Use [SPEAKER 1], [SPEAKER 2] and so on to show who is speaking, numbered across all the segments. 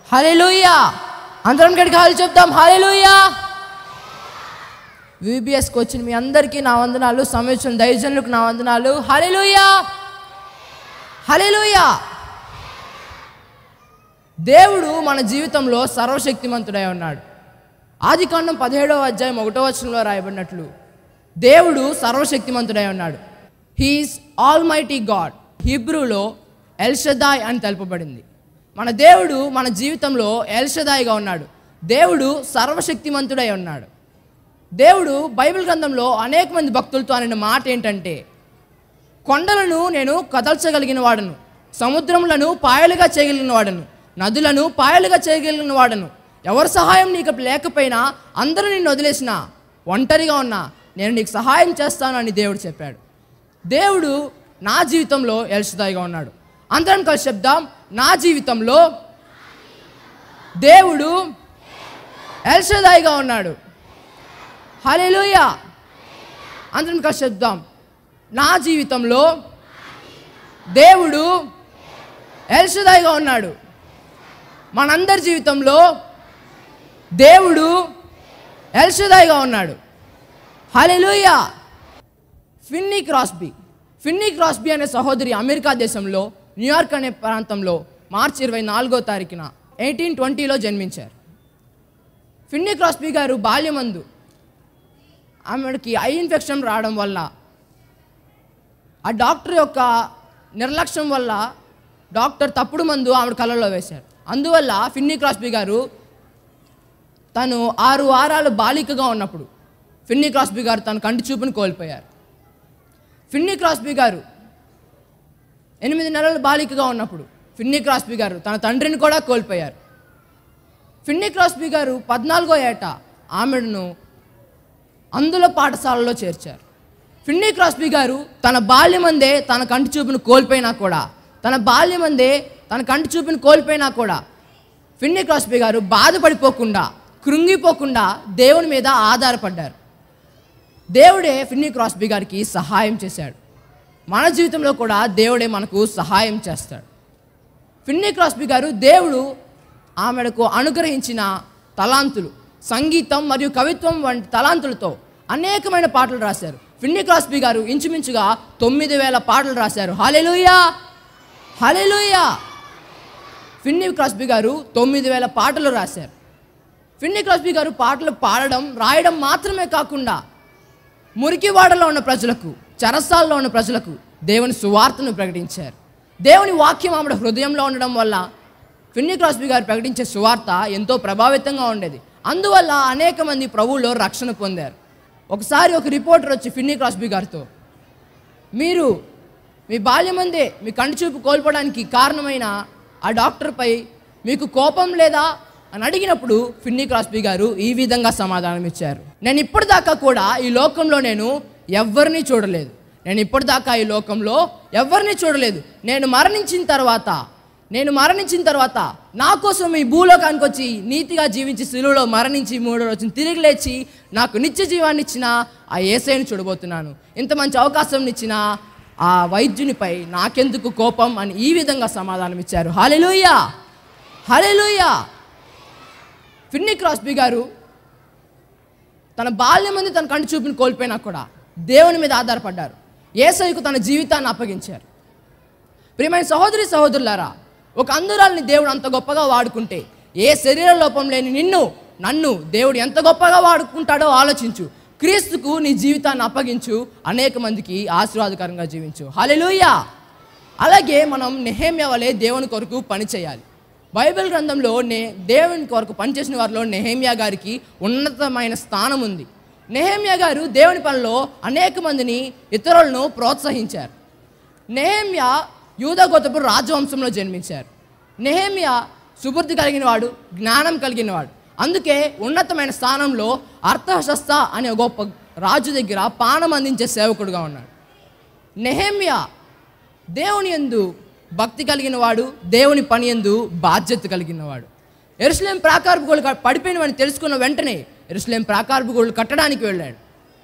[SPEAKER 1] hallelujah అందరం గడికి hall చెప్తాం హలెలుయా విబిఎస్కి వచ్చిన మీ అందరికీ నా వందనాలు సంవత్సరం దైవజనులకు నా వందనాలు హలెలుయా హలెలుయా దేవుడు మన జీవితంలో సర్వశక్తిమంతుడై ఉన్నాడు ఆది కాండం పదిహేడవ అధ్యాయం ఒకటో వచనంలో రాయబడినట్లు దేవుడు సర్వశక్తిమంతుడై ఉన్నాడు హీఈస్ ఆల్ మైటీ గాడ్ హిబ్రూలో ఎల్షదాయ్ అని తెలుపబడింది మన దేవుడు మన జీవితంలో ఎల్షదాయ్గా ఉన్నాడు దేవుడు సర్వశక్తిమంతుడై ఉన్నాడు దేవుడు బైబిల్ గ్రంథంలో అనేక మంది భక్తులతో అనే మాట ఏంటంటే కొండలను నేను కదల్చగలిగిన వాడను సముద్రములను పాయలుగా చేయగలిగిన వాడను నదులను పాయలుగా చేయగలిగిన వాడను ఎవరి సహాయం నీకు లేకపోయినా అందరూ నిన్ను వదిలేసిన ఒంటరిగా ఉన్నా నేను నీకు సహాయం చేస్తాను అని దేవుడు చెప్పాడు దేవుడు నా జీవితంలో ఎల్షదాయిగా ఉన్నాడు అందరం కలిసి చెప్దాం నా జీవితంలో దేవుడు ఎల్షదాయిగా ఉన్నాడు హల్లెలూయా అందరం కలిసి చెప్దాం నా జీవితంలో దేవుడు ఎల్షదాయిగా ఉన్నాడు మనందరి జీవితంలో దేవుడు ఎల్షదాయిగా ఉన్నాడు హల్లెలూయా ఫిన్నీ క్రాస్బీ ఫిన్నీ క్రాస్బీ అనే సహోదరి అమెరికా దేశంలో న్యూయార్క్ అనే ప్రాంతంలో మార్చి ఇరవై నాలుగో తారీఖున ఎయిటీన్ ట్వంటీలో జన్మించారు ఫిన్నీ క్రాస్బీ గారు బాల్యమందు ఆమెకి ఐ ఇన్ఫెక్షన్ రావడం వల్ల ఆ డాక్టర్ యొక్క నిర్లక్ష్యం వల్ల డాక్టర్ తప్పుడు మందు ఆవిడ కళ్ళలో వేశారు అందువల్ల ఫిన్నీ క్రాస్బీ గారు తను ఆరు వారాలు బాలికగా ఉన్నప్పుడు ఫిన్నీ క్రాస్బీ గారు తన కంటి చూపును కోల్పోయారు ఫిన్నీ క్రాస్బీ గారు ఎనిమిది నెలల బాలికగా ఉన్నప్పుడు ఫిన్నీ క్రాస్బీ గారు తన తండ్రిని కూడా కోల్పోయారు ఫిన్నీ క్రాస్బీ గారు పద్నాలుగో ఏట ఆమెను అందుల పాఠశాలలో చేర్చారు ఫిన్నీ క్రాస్బీ గారు తన బాల్యమందే తన కంటి చూపును కోల్పోయినా కూడా తన బాల్యమందే తన కంటి చూపును కోల్పోయినా కూడా ఫిన్నీ క్రాస్బీ గారు బాధపడిపోకుండా కృంగిపోకుండా దేవుని మీద ఆధారపడ్డారు దేవుడే ఫిన్నీ క్రాస్బీ గారికి సహాయం చేశాడు మన జీవితంలో కూడా దేవుడే మనకు సహాయం చేస్తాడు ఫిన్నీ క్రాస్బీ గారు దేవుడు ఆమెకు అనుగ్రహించిన తలాంతులు సంగీతం మరియు కవిత్వం వంటి తలాంతులతో అనేకమైన పాటలు రాశారు ఫిన్నీ క్రాస్బీ గారు ఇంచుమించుగా తొమ్మిది వేల పాటలు రాశారు హాలెలుయా హాలెలుయా ఫిన్నీ క్రాస్బీ గారు తొమ్మిది వేల పాటలు రాశారు ఫిన్నీ క్రాస్బీ గారు పాటలు పాడడం రాయడం మాత్రమే కాకుండా మురికివాడలో ఉన్న ప్రజలకు చరసాల్లో ఉన్న ప్రజలకు దేవుని సువార్తను ప్రకటించారు దేవుని వాక్యం ఆవిడ హృదయంలో ఉండడం వల్ల ఫిన్నీ క్రాస్బీ గారు ప్రకటించే సువార్త ఎంతో ప్రభావితంగా ఉండేది అందువల్ల అనేక మంది ప్రభువులో రక్షణ పొందారు ఒకసారి ఒక రిపోర్టర్ వచ్చి ఫిన్నీ క్రాస్బీ గారితో మీరు మీ బాల్యమందే మీ కంటి చూపు కోల్పోవడానికి కారణమైన ఆ డాక్టర్పై మీకు కోపం లేదా అని అడిగినప్పుడు ఫిన్నీ క్రాస్బీ గారు ఈ విధంగా సమాధానం ఇచ్చారు నేను ఇప్పటిదాకా కూడా ఈ లోకంలో నేను ఎవరిని చూడలేదు నేను ఇప్పటిదాకా ఈ లోకంలో ఎవరిని చూడలేదు నేను మరణించిన తర్వాత నేను మరణించిన తర్వాత నా కోసం ఈ భూలోకానికి వచ్చి నీతిగా జీవించి శిలువలో మరణించి మూడో రోజున తిరిగి లేచి నాకు నిత్య జీవాన్ని ఇచ్చిన ఆ ఏసైని చూడబోతున్నాను ఇంత మంచి అవకాశం ఇచ్చిన ఆ వైద్యునిపై నాకెందుకు కోపం అని ఈ విధంగా సమాధానం ఇచ్చారు హాలెలూయా హాలెలూయా ఫిన్నీ క్రాస్బీ గారు తన బాల్యం మంది తన కంటి చూపుని కోల్పోయినా కూడా దేవుని మీద ఆధారపడ్డారు ఏసైకు తన జీవితాన్ని అప్పగించారు ప్రియమైన సహోదరి సహోదరులారా ఒక అందురాల్ని దేవుడు అంత గొప్పగా వాడుకుంటే ఏ శరీర లోపం లేని నిన్ను నన్ను దేవుడు ఎంత గొప్పగా వాడుకుంటాడో ఆలోచించు క్రీస్తుకు నీ జీవితాన్ని అప్పగించు అనేక మందికి ఆశీర్వాదకరంగా జీవించు హల్లెలూయా అలాగే మనం నెహేమ్య వలె దేవుని కొరకు పని చేయాలి బైబిల్ గ్రంథంలో నే దేవుని కొరకు పనిచేసిన వారిలో నెహేమియా గారికి ఉన్నతమైన స్థానం ఉంది నెహేమియా గారు దేవుని పనిలో అనేక మందిని ఇతరులను ప్రోత్సహించారు నెహేమియా యూదగోతపు రాజవంశంలో జన్మించారు నెహేమియా సుబుద్ధి కలిగిన వాడు జ్ఞానం కలిగిన వాడు అందుకే ఉన్నతమైన స్థానంలో అర్థశస్త అనే గొప్ప రాజు దగ్గర పానం అందించే సేవకుడుగా ఉన్నాడు నెహేమియా దేవుని యందు భక్తి కలిగిన వాడు దేవుని పని యందు బాధ్యత కలిగిన వాడు ఎరుసలేం ప్రాకారపు గోళ్ళు క- పడిపోయినవని తెలుసుకున్న వెంటనే ఎరుసలేం ప్రాకారపు గోళ్ళు కట్టడానికి వెళ్ళాడు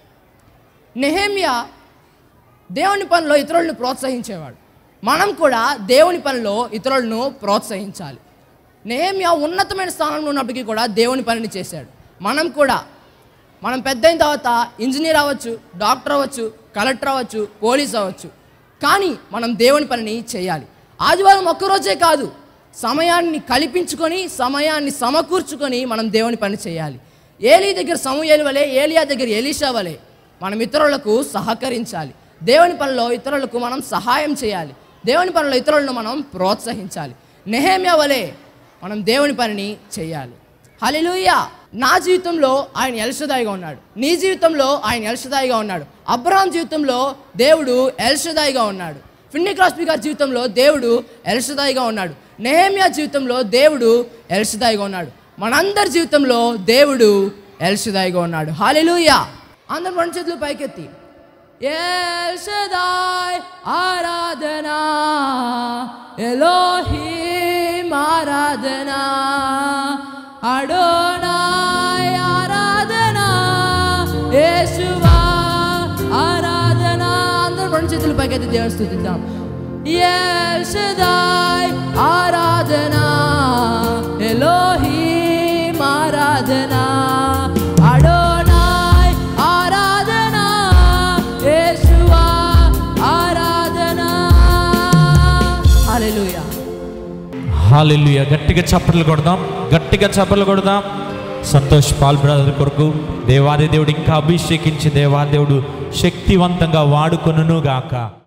[SPEAKER 1] నెహేమియా దేవుని పనిలో ఇతరులను ప్రోత్సహించేవాడు మనం కూడా దేవుని పనిలో ఇతరులను ప్రోత్సహించాలి నెహమ్యా ఉన్నతమైన స్థానంలో ఉన్నప్పటికీ కూడా దేవుని పనిని చేశాడు మనం కూడా మనం పెద్ద అయిన తర్వాత ఇంజనీర్ అవ్వచ్చు డాక్టర్ అవ్వచ్చు కలెక్టర్ అవ్వచ్చు పోలీస్ అవ్వచ్చు కానీ మనం దేవుని పనిని చేయాలి ఆదివారం ఒక్కరోజే కాదు సమయాన్ని కల్పించుకొని సమయాన్ని సమకూర్చుకొని మనం దేవుని పని చేయాలి ఏలీ దగ్గర సమూయేలు వలె ఏలియా దగ్గర ఎలీషా వలె మనం ఇతరులకు సహకరించాలి దేవుని పనిలో ఇతరులకు మనం సహాయం చేయాలి దేవుని పనిలో ఇతరులను మనం ప్రోత్సహించాలి నెహేమ్య వలె మనం దేవుని పనిని చేయాలి హల్లెలూయా నా జీవితంలో ఆయన ఎల్షదాయిగా ఉన్నాడు నీ జీవితంలో ఆయన ఎల్షదాయిగా ఉన్నాడు అబ్రహాం జీవితంలో దేవుడు ఎల్షదాయిగా ఉన్నాడు ఫిన్ని క్రాస్పీ గారి జీవితంలో దేవుడు ఎల్షదాయిగా ఉన్నాడు నెహేమియా జీవితంలో దేవుడు ఎల్షదాయిగా ఉన్నాడు మనందరి జీవితంలో దేవుడు ఎల్షదాయిగా ఉన్నాడు హాలెలూయా అందరు రెండు చేతులు పైకెత్తి ఎల్షదాయ్ ఆరాధనా ఎలోహీం ఆరాధనా అడోనాయ్ ఆరాధనా యేసువా ఆరాధనా అందరూ రెండు చేతులు పైకెత్తి దేవుని స్థుతిద్దాం ఎల్షదాయ్ ఆరాధనా ఎలోహీం ఆరాధనా అడోనాయ్ ఆరాధనా యేసువా ఆరాధనా హల్లెలూయా
[SPEAKER 2] హాలెలుయ గట్టిగా చప్పట్లు కొడదాం గట్టిగా చప్పట్లు కొడదాం సంతోష్ పాల్ బ్రదర్ కొరకు దేవాది దేవుడు ఇంకా అభిషేకించి దేవాదేవుడు శక్తివంతంగా వాడుకొనును గాక